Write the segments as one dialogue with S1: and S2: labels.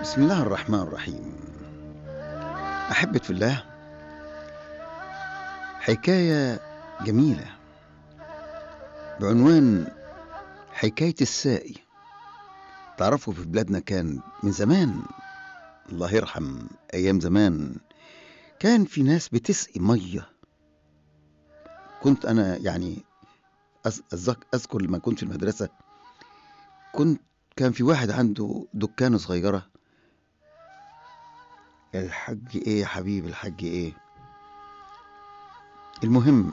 S1: بسم الله الرحمن الرحيم أحبة في الله حكاية جميلة بعنوان حكاية السائي تعرفوا في بلادنا كان من زمان الله يرحم أيام زمان كان في ناس بتسقي مية كنت أنا يعني أز- أذك- أذكر لما كنت في المدرسة كنت كان في واحد عنده دكانة صغيرة الحاج ايه يا حبيبي الحاج ايه المهم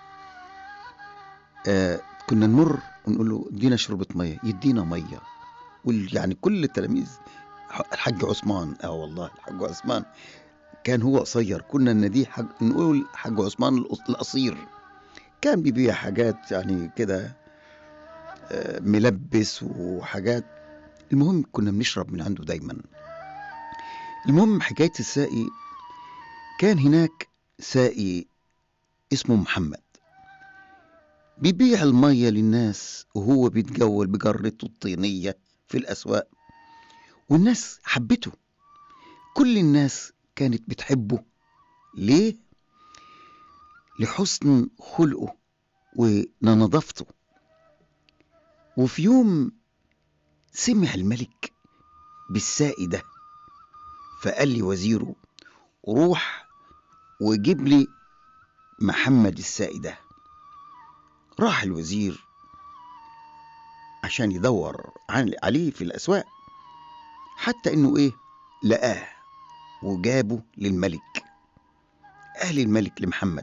S1: آه كنا نمر ونقول له ادينا شربة مية يدينا مية وال- يعني كل التلاميذ ح- الحاج عثمان اه والله الحاج عثمان كان هو قصير كنا نديه حاج نقول حاج عثمان القص- القصير كان بيبيع حاجات يعني كده آه، ملبس وحاجات المهم كنا بنشرب من عنده دايما المهم حكاية السائي كان هناك سائي اسمه محمد بيبيع المية للناس وهو بيتجول بجرته الطينية في الأسواق والناس حبته كل الناس كانت بتحبه ليه؟ لحسن خلقه ونظافته وفي يوم سمع الملك بالسائي ده فقال لي وزيره روح وجيب لي محمد السائي ده راح الوزير عشان يدور عن- عليه في الأسواق حتى إنه إيه لقاه وجابه للملك قال الملك لمحمد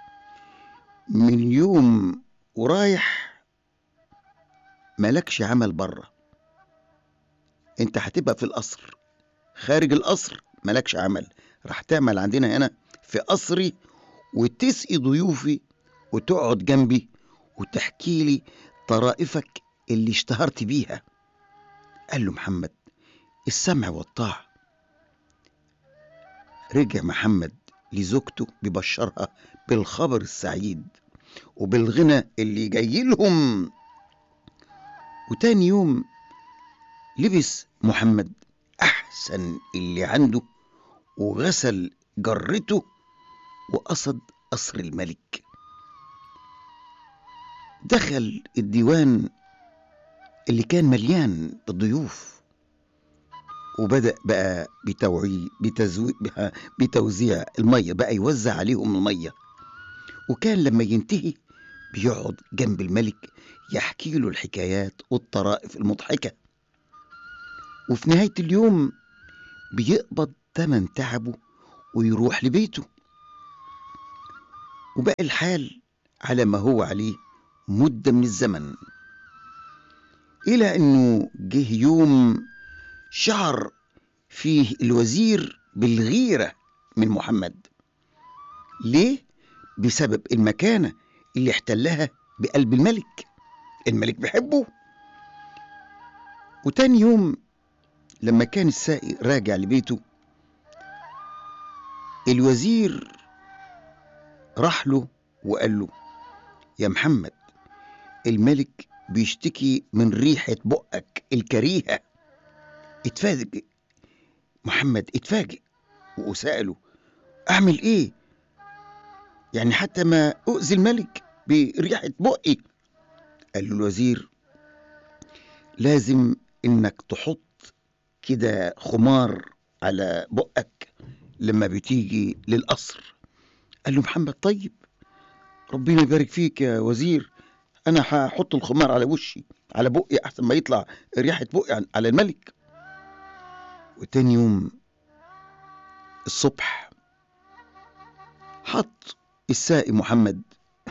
S1: من يوم ورايح مالكش عمل بره انت هتبقى في القصر خارج القصر مالكش عمل راح تعمل عندنا هنا في قصري وتسقي ضيوفي وتقعد جنبي وتحكي لي طرائفك اللي اشتهرت بيها قال له محمد السمع والطاعة رجع محمد لزوجته بيبشرها بالخبر السعيد وبالغنى اللي جاي لهم وتاني يوم لبس محمد أحسن اللي عنده وغسل جرته وقصد قصر الملك دخل الديوان اللي كان مليان بالضيوف وبدأ بقى بتوعي بتزوي بها- بتوزيع المية بقى يوزع عليهم المية وكان لما ينتهي بيقعد جنب الملك يحكي له الحكايات والطرائف المضحكة وفي نهاية اليوم بيقبض تمن تعبه ويروح لبيته وبقى الحال على ما هو عليه مدة من الزمن إلى أنه جه يوم شعر فيه الوزير بالغيرة من محمد ليه؟ بسبب المكانة اللي احتلها بقلب الملك الملك بيحبه وتاني يوم لما كان السائق راجع لبيته الوزير راح له وقال له يا محمد الملك بيشتكي من ريحة بقك الكريهة اتفاجئ محمد اتفاجئ وسأله أعمل إيه؟ يعني حتى ما أؤذي الملك بريحة بقي قال له الوزير لازم إنك تحط كده خمار على بقك لما بتيجي للقصر قال له محمد طيب ربنا يبارك فيك يا وزير انا هحط الخمار على وشي على بقي احسن ما يطلع ريحه بقي عن- على الملك وتاني يوم الصبح حط السائي محمد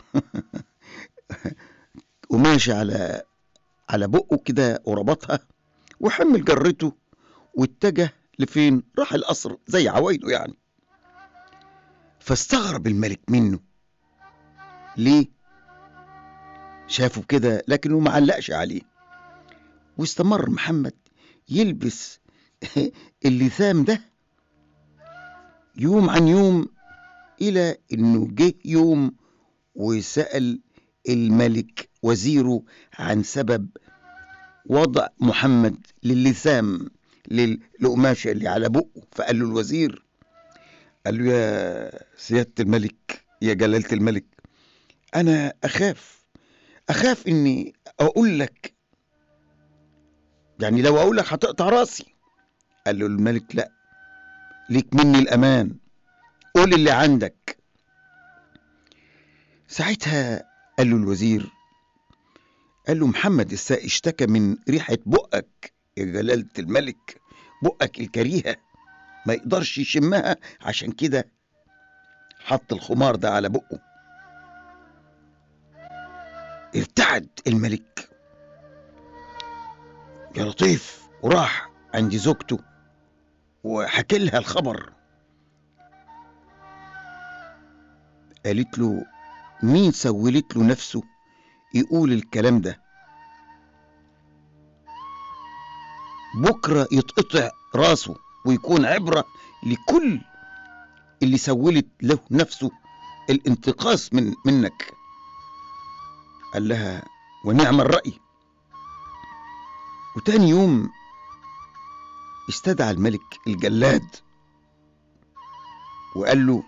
S1: وماشي على على بقه كده وربطها وحمل جرته واتجه لفين راح القصر زي عوايده يعني فاستغرب الملك منه ليه شافه كده لكنه ما علقش عليه واستمر محمد يلبس اللثام ده يوم عن يوم إلى إنه جه يوم وسأل الملك وزيره عن سبب وضع محمد للثام للقماشة اللي على بقه فقال له الوزير قال له يا سيادة الملك يا جلالة الملك أنا أخاف أخاف إني أقول لك يعني لو أقول لك هتقطع راسي قال له الملك لا ليك مني الأمان قول اللي عندك ساعتها قال له الوزير قال له محمد الساقي اشتكى من ريحة بقك يا جلالة الملك بقك الكريهة ما يقدرش يشمها عشان كده حط الخمار ده على بقه ارتعد الملك يا لطيف وراح عند زوجته وحكى لها الخبر قالت له مين سولت له نفسه يقول الكلام ده بكرة يتقطع راسه ويكون عبرة لكل اللي سولت له نفسه الانتقاص من منك قال لها ونعم الرأي وتاني يوم استدعى الملك الجلاد وقال له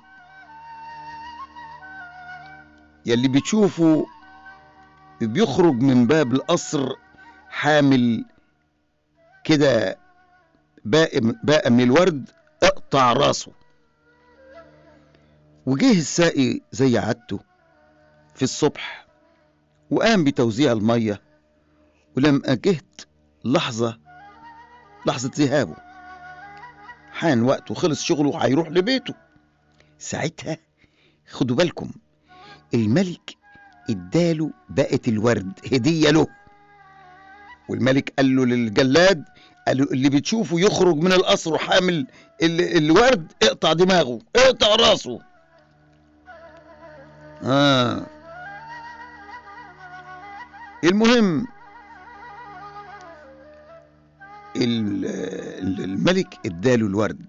S1: يلي بتشوفه بيخرج من باب القصر حامل كده باقي باقي من الورد اقطع راسه وجه الساقي زي عادته في الصبح وقام بتوزيع المية ولما جهت لحظة لحظة ذهابه حان وقته خلص شغله هيروح لبيته ساعتها خدوا بالكم الملك اداله باقة الورد هدية له والملك قال له للجلاد قال له اللي بتشوفه يخرج من القصر وحامل ال- الورد اقطع دماغه اقطع راسه آه. المهم ال- ال- الملك اداله الورد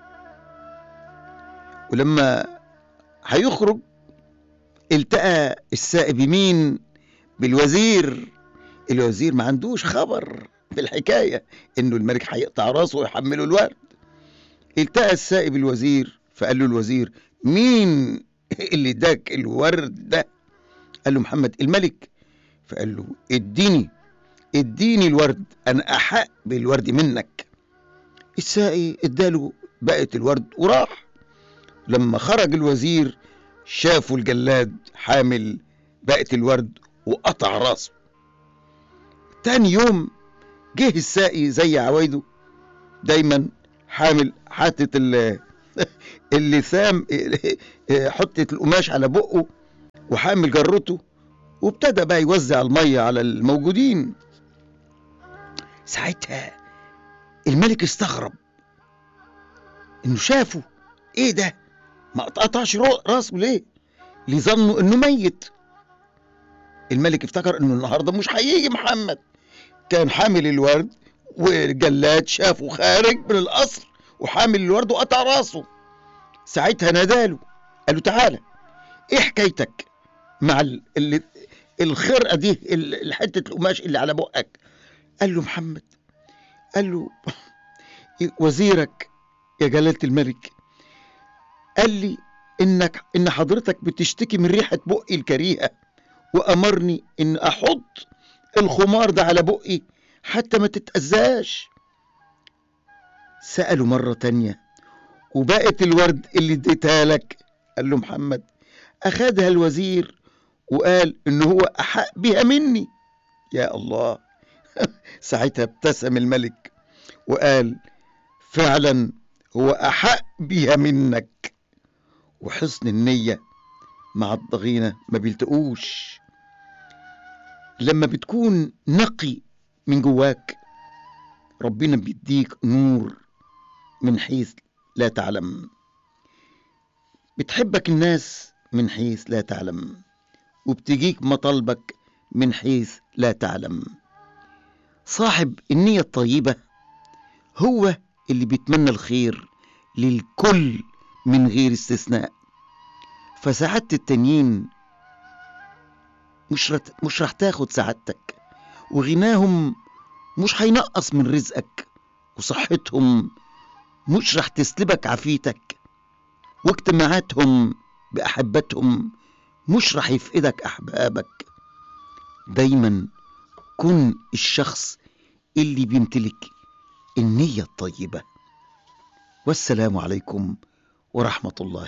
S1: ولما هيخرج التقى السائق بمين بالوزير الوزير ما عندوش خبر بالحكاية انه الملك هيقطع راسه ويحمله الورد التقى السائق بالوزير فقال له الوزير مين اللي اداك الورد ده قال له محمد الملك فقال له اديني اديني الورد انا احق بالورد منك السائق اداله بقية الورد وراح لما خرج الوزير شافوا الجلاد حامل بقية الورد وقطع راسه تاني يوم جه الساقي زي عوايده دايما حامل حاطط ال- اللثام حطت القماش على بقه وحامل جرته وابتدى بقى يوزع المية على الموجودين ساعتها الملك استغرب انه شافه ايه ده ما قطعش رو- راسه ليه ليه ظنوا انه ميت الملك افتكر انه النهارده مش هيجي محمد كان حامل الورد والجلاد شافه خارج من القصر وحامل الورد وقطع راسه ساعتها ناداله قال له تعالى ايه حكايتك مع ال- اللي الخرقه دي ال- حته القماش اللي على بقك قال له محمد قال له وزيرك يا جلالة الملك قال لي انك ان حضرتك بتشتكي من ريحة بقي الكريهة وامرني ان احط الخمار ده على بقي حتى ما تتأذاش سأله مرة تانية وبقت الورد اللي اديتها لك قال له محمد أخدها الوزير وقال إن هو أحق بها مني يا الله ساعتها ابتسم الملك وقال فعلا هو أحق بها منك وحسن النية مع الضغينة ما بيلتقوش لما بتكون نقي من جواك ربنا بيديك نور من حيث لا تعلم بتحبك الناس من حيث لا تعلم وبتجيك مطالبك من حيث لا تعلم صاحب النية الطيبة هو اللي بيتمنى الخير للكل من غير استثناء فسعادة التانيين مش رت... مش رح تاخد سعادتك وغناهم مش هينقص من رزقك وصحتهم مش رح تسلبك عافيتك واجتماعاتهم بأحبتهم مش رح يفقدك أحبابك دايما كن الشخص اللي بيمتلك النية الطيبة والسلام عليكم ورحمة الله